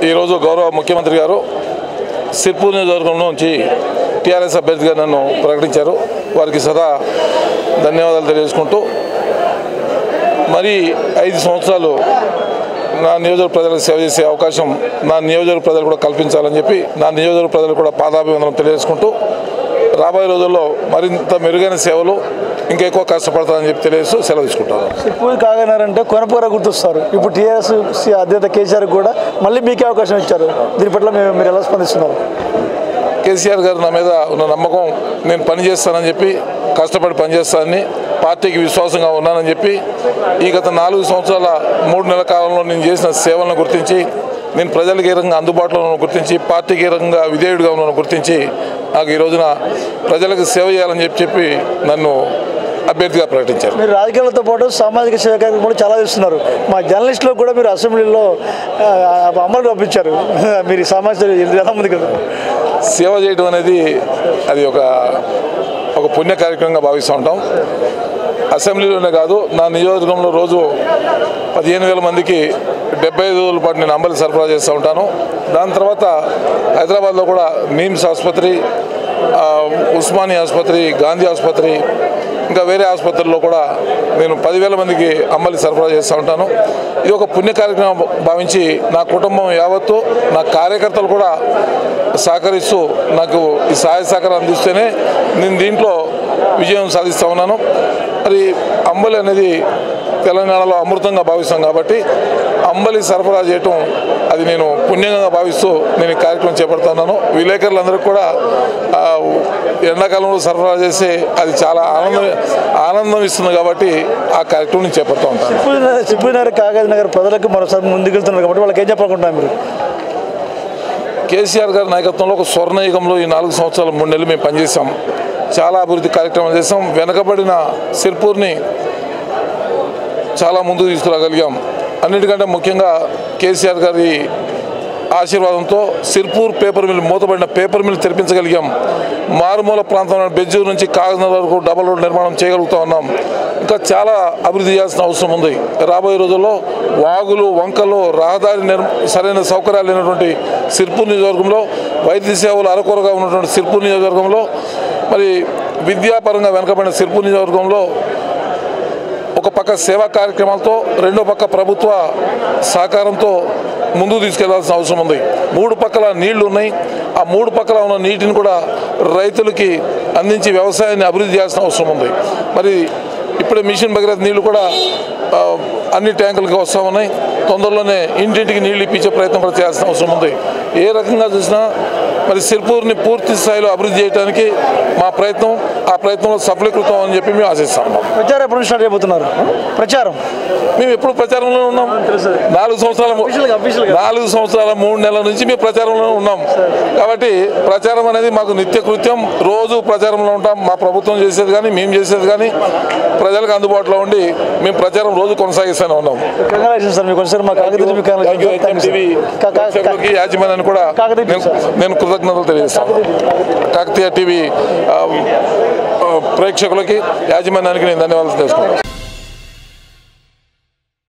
ఈరోజు గౌరవ ముఖ్యమంత్రి గారు సిర్పూర్ నియోజకవర్గం నుంచి టీఆర్ఎస్ అభ్యర్థిగా నన్ను ప్రకటించారు వారికి సదా ధన్యవాదాలు తెలియజేసుకుంటూ మరి ఐదు సంవత్సరాలు నా నియోజకవర్గ ప్రజలకు సేవ చేసే అవకాశం నా నియోజకవర్గ ప్రజలు కూడా కల్పించాలని చెప్పి నా నియోజకవర్గ ప్రజలు కూడా పాదాభివందనం తెలియజేసుకుంటూ రాబోయే రోజుల్లో మరింత మెరుగైన సేవలు ఇంకా ఎక్కువ కష్టపడతానని చెప్పి తెలియజేస్తూ సెలవు తీసుకుంటాను సిప్పూరి కాగనారంటే కొనపూర గుర్తొస్తారు ఇప్పుడు టీఆర్ఎస్ అధ్యక్ష కేసీఆర్ కూడా మళ్ళీ మీకే అవకాశం ఇచ్చారు దీని పట్ల మీరు మీరు ఎలా స్పందిస్తున్నారు కేసీఆర్ గారు నా మీద ఉన్న నమ్మకం నేను పని చేస్తానని చెప్పి కష్టపడి పనిచేస్తానని పార్టీకి విశ్వాసంగా ఉన్నానని చెప్పి ఈ గత నాలుగు సంవత్సరాల మూడు నెలల కాలంలో నేను చేసిన సేవలను గుర్తించి నేను ప్రజలకు ఏ రకంగా అందుబాటులో ఉన్నానో గుర్తించి పార్టీకి ఏ రకంగా విధేయుడిగా ఉన్నానో గుర్తించి నాకు ఈ రోజున ప్రజలకు సేవ చేయాలని చెప్పి చెప్పి నన్ను అభ్యర్థిగా ప్రకటించారు మీరు రాజకీయాలతో పాటు సామాజిక సేవ కార్యక్రమం కూడా చాలా చేస్తున్నారు మా జర్నలిస్టులో కూడా మీరు అసెంబ్లీలో ఆ, అమలు పంపించారు మీరు ఈ సామాజిక ఎలా ఉంది కదా సేవ చేయడం అనేది అది ఒక ఒక పుణ్య కార్యక్రమంగా భావిస్తూ ఉంటాం అసెంబ్లీలోనే కాదు నా నియోజకవర్గంలో రోజు పదిహేను వేల మందికి డెబ్బై ఐదు రోజుల పాటు నేను అంబలి సరఫరా చేస్తూ ఉంటాను దాని తర్వాత హైదరాబాద్లో కూడా నీమ్స్ ఆసుపత్రి ఆ, ఉస్మానియా ఆసుపత్రి గాంధీ ఆసుపత్రి ఇంకా వేరే ఆసుపత్రుల్లో కూడా నేను పదివేల మందికి అంబలి సరఫరా చేస్తూ ఉంటాను ఇది ఒక పుణ్య కార్యక్రమం భావించి నా కుటుంబం యావత్తు నా కార్యకర్తలు కూడా సహకరిస్తూ నాకు ఈ సహాయ సహకారం అందిస్తేనే నేను దీంట్లో విజయం సాధిస్తూ ఉన్నాను మరి అంబలి అనేది తెలంగాణలో అమృతంగా భావిస్తాం కాబట్టి అంబలి సరఫరా చేయటం అది నేను పుణ్యంగా భావిస్తూ నేను ఈ కార్యక్రమం చేపడుతున్నాను విలేకరులందరికీ కూడా ఆ, ఎండాకాలంలో సరఫరా చేసి అది చాలా ఆనందం ఆనందం ఇస్తుంది కాబట్టి ఆ కార్యక్రమం నేను చేపడుతూ ఉంటాను సిప్పూరి సిప్పూరి నగర్ కాగజ్ నగర్ ప్రజలకు మరోసారి ముందుకెళ్తున్నారు కాబట్టి వాళ్ళకి ఏం చెప్పాలనుకుంటున్నారు మీరు కేసీఆర్ గారి నాయకత్వంలో ఒక స్వర్ణయుగంలో ఈ నాలుగు సంవత్సరాల మూడు నెలలు మేము పనిచేసాం చాలా అభివృద్ధి కార్యక్రమాలు చేసాం వెనకబడిన సిర్పూర్ని చాలా ముందుకు తీసుకురాగలిగాం అన్నిటికంటే ముఖ్యంగా కేసీఆర్ గారి ఆశీర్వాదంతో సిర్పూర్ పేపర్ మిల్ మూతబడిన పేపర్ మిల్ తెరిపించగలిగాం మారుమూల ప్రాంతంలో బెజ్జూరు నుంచి కాకినాడ వరకు డబల్ రోడ్ నిర్మాణం చేయగలుగుతా ఉన్నాం ఇంకా చాలా అభివృద్ధి చేయాల్సిన అవసరం ఉంది రాబోయే రోజుల్లో వాగులు వంకలు రహదారి నిర్ సరైన సౌకర్యాలు లేనటువంటి సిర్పూర్ నియోజకవర్గంలో వైద్య సేవలు అరకొరగా ఉన్నటువంటి సిర్పూర్ నియోజకవర్గంలో మరి విద్యాపరంగా వెనకబడిన సిర్పూర్ నియోజకవర్గంలో ఒక పక్క సేవా కార్యక్రమాలతో రెండో పక్క ప్రభుత్వ సహకారంతో ముందుకు తీసుకెళ్లాల్సిన అవసరం ఉంది మూడు పక్కల నీళ్లు ఉన్నాయి ఆ మూడు పక్కల ఉన్న నీటిని కూడా రైతులకి అందించి వ్యవసాయాన్ని అభివృద్ధి చేయాల్సిన అవసరం ఉంది మరి ఇప్పుడే మిషన్ భగీరథ నీళ్లు కూడా ఆ, అన్ని ట్యాంకులకి వస్తూ ఉన్నాయి తొందరలోనే ఇంటింటికి నీళ్లు ఇప్పించే ప్రయత్నం కూడా చేయాల్సిన అవసరం ఉంది ఏ రకంగా చూసినా మరి సిర్పూర్ని పూర్తి స్థాయిలో అభివృద్ధి చేయడానికి మా ప్రయత్నం ఆ ప్రయత్నంలో సఫలీకృతం అని చెప్పి మేము ఆశిస్తాం ప్రచారం ఎప్పుడు నుంచి స్టార్ట్ చేయబోతున్నారు ప్రచారం మేము ఎప్పుడు ప్రచారంలో ఉన్నాం నాలుగు సంవత్సరాల Official-గా, official-గా. నాలుగు సంవత్సరాల మూడు నెలల నుంచి మేము ప్రచారంలో ఉన్నాం కాబట్టి ప్రచారం అనేది మాకు నిత్య కృత్యం రోజు ప్రచారంలో ఉంటాం మా ప్రభుత్వం చేసేది కానీ మేము చేసేది కానీ ప్రజలకు అందుబాటులో ఉండి మేము ప్రచారం రోజు కొనసాగిస్తూనే ఉన్నాం కంగ్రాచులేషన్ సార్ మీకు ఒకసారి మా కాకతీయ మీకు థ్యాంక్ యూ హెచ్ఎం టీవీ ప్రేక్షకులకి యాజమాన్యాన్ని కూడా కాకతీయ నేను- నేను కృతజ్ఞతలు తెలియజేస్తాను కాకతీయ టీవీ ఆ, ఆ, ప్రేక్షకులకి యాజమాన్యానికి నేను ధన్యవాదాలు తెలుసుకుంటాను